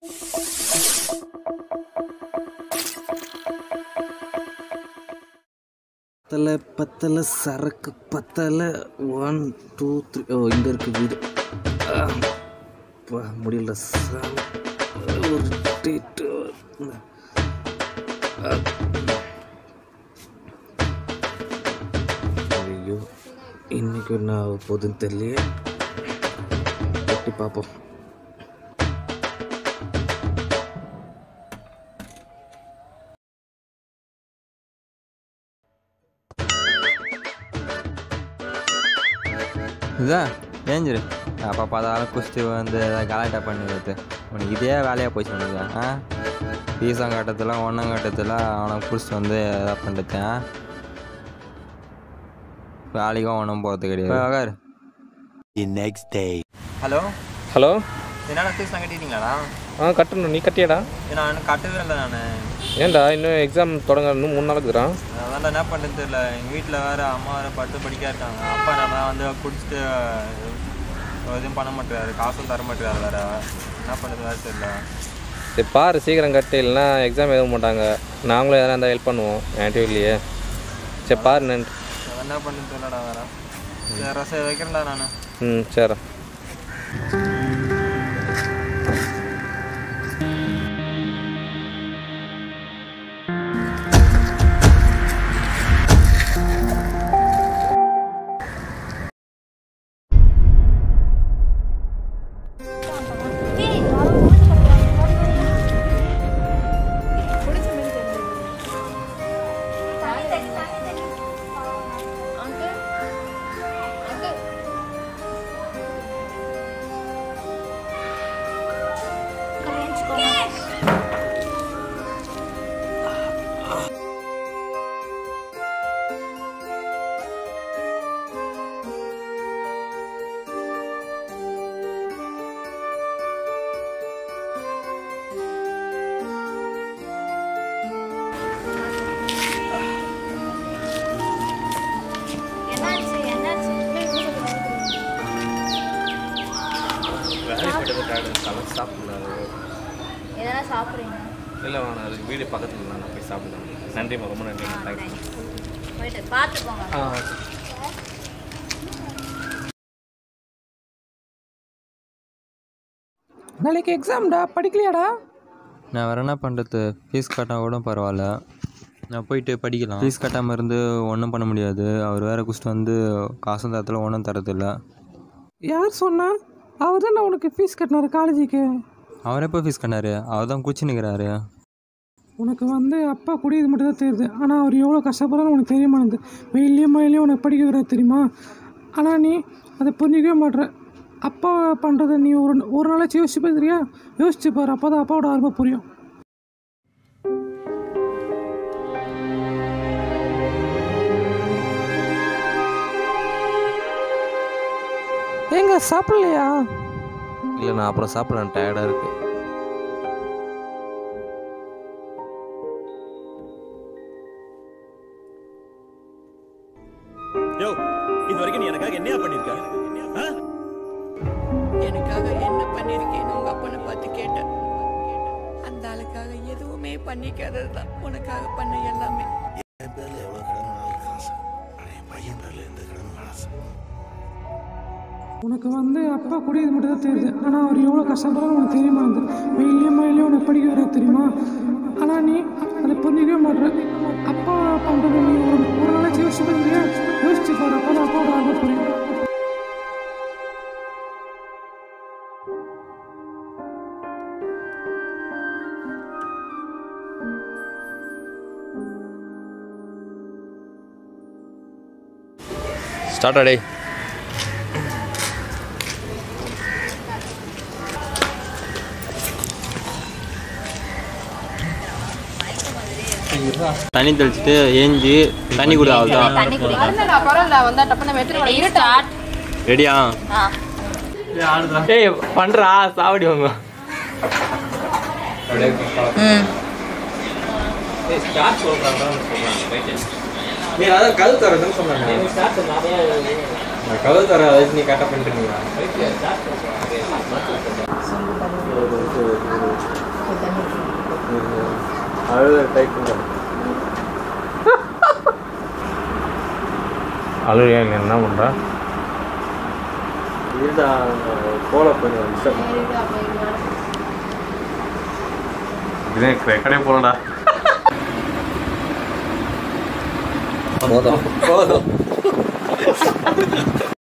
பத்தலை பத்தலை சரக்கு பத்தலை ஒன் டூ த்ரீ ஓ இங்கே இருக்கு வீடு ஆ, அப்பா, முடியல சாமி ஒரு டேட்டு ஐயோ இன்னைக்கு என்ன ஆக போகுதுன்னு தெரியலையே கட்டி பார்ப்போம் இதுதான் ஏஞ்சிரு அப்போ பார்த்தாலும் குஸ்தி வந்து ஏதாவது கலாட்டா பண்ணிடுறது உனக்கு இதே வேலையாக போச்சு உனக்கு ஆ பீசம் கட்டத்தில் ஒன்றும் கட்டத்தில் அவனை பிடிச்சிட்டு வந்து எதாவது பண்ணுறது ஆ வேலைக்கும் ஒன்றும் போகிறது கிடையாது The next day. Hello hello என்னடா ஃபீஸ்லாம் கட்டிட்டீங்களாடா ஆ கட்டணும் நீ கட்டியாடா நான் இன்னும் கட்டவே இல்லை நான் ஏன்டா இன்னும் எக்ஸாம் தொடங்க இன்னும் மூணு நாளுக்கு இருக்கிறான் அதான் என்ன பண்ணுறது தெரியல எங்கள் வீட்டில் வேறு அம்மா வேறு பட்டு படிக்க இருக்காங்க அப்பா நம்ம வந்து குடிச்சிட்டு எதுவும் பண்ண மாட்டேறாரு காசும் தர மாட்டேறாரு வேறு என்ன பண்ணுறது வேறு தெரியல சரி பாரு சீக்கிரம் கட்டு இல்லைன்னா எக்ஸாம் எழுத மாட்டாங்க நாங்களும் எதனா இருந்தால் ஹெல்ப் பண்ணுவோம் என் டிவிலேயே சரி பாரு நன்றி அதான் என்ன பண்ணுறது தெரியலடா வேறு சரி ரசம் வைக்கிறேன்டா நான் ம் சரி என்னாச்சு என்னாச்சு எதனா சாப்பிட்றீங்க இல்லை வேணாம் அதுக்கு வீடு பக்கத்தில் நான் போய் சாப்பிடுவேன் நன்றிம்மா ரொம்ப நன்றி தேங்க்ஸ் போயிட்டு பார்த்துக்கோங்க ஆ நாளைக்கு எக்ஸாம்டா படிக்கலையாடா நான் வேறு என்ன பண்ணுறது ஃபீஸ் கட்டினா கூட பரவாயில்ல நான் போயிட்டு படிக்கலாம் ஃபீஸ் கட்டாமல் இருந்து ஒன்றும் பண்ண முடியாது அவர் வேறு குடிச்சிட்டு வந்து காசும் தரத்தில் ஒன்றும் தரதில்ல யார் சொன்னா அவர் தான் உனக்கு ஃபீஸ் கட்டினாரு காலேஜுக்கு அவர் எப்போ ஃபீஸ் கட்டினாரு அவர் தான் குச்சி நிற்கிறாரு உனக்கு வந்து அப்பா குடியது மட்டும் தான் தெரியுது ஆனால் அவர் எவ்வளோ கஷ்டப்படுறான்னு உனக்கு தெரிய மாட்டேங்குது வெயிலையும் மழையிலையும் உனக்கு படிக்க வைக்கிறாரு தெரியுமா ஆனால் நீ அதை புரிஞ்சிக்கவே மாட்ற அப்பா பண்ணுறதை நீ ஒரு ஒரு நாளாச்சும் யோசிச்சு பார்த்துறியா யோசிச்சு பாரு அப்போ தான் அப்பாவோட அருமை புரியும் ஏங்க சாப்பிடலையா இல்லை நான் அப்புறம் சாப்பிட்றேன் டயர்டாக இருக்கு யோ இது வரைக்கும் நீ எனக்காக என்னையா பண்ணிருக்க ஆ? எனக்காக என்ன பண்ணிருக்கேன்னு உங்க அப்பனை பார்த்து கேட்டேன் அந்த ஆளுக்காக எதுவுமே பண்ணிக்காதது தான் உனக்காக பண்ண எல்லாமே என் பேர்ல எவ்வளவு கடன் வேணாலும் காசு ஆனா என் பையன் பேர்ல எந்த கடன் காசு உனக்கு வந்து அப்பா குடியது மட்டும் தான் தெரியுது ஆனால் அவர் எவ்வளோ கஷ்டப்படுறான்னு உனக்கு தெரிய மாட்டேங்குது வெயிலையும் மழையிலையும் உனக்கு படிக்க வர தெரியுமா ஆனால் நீ அதை புரிஞ்சிக்கவே மாட்ற அப்பா பண்ணுறது நீ ஒரு ஒரு நாளாச்சும் யோசிச்சு பார்க்குறியா யோசிச்சு பாரு அப்போ தான் அப்பாவோட அருமை புரியும் ஸ்டார்ட் டே தண்ணி தெளிச்சிட்டு ஏஞ்சி தண்ணி கூட அவ்வளோதான் தண்ணி குடிக்க ஸ்டார்ட் ரெடியா ஆ ஏய் பண்ணுறா சாவடி வாங்க ம் நீ அதான் கல் தரதுன்னு சொன்னேன் கல் தர வச்சு நீ கரெக்டாக பண்ணிட்டு அழுத டைப் பண்ணுறேன் அழுவியா இல்லை என்ன பண்ணுறா இருடா கோல கொஞ்சம் டிஸ்டர்ப் இதே ரெக்கடே போலடா போதும்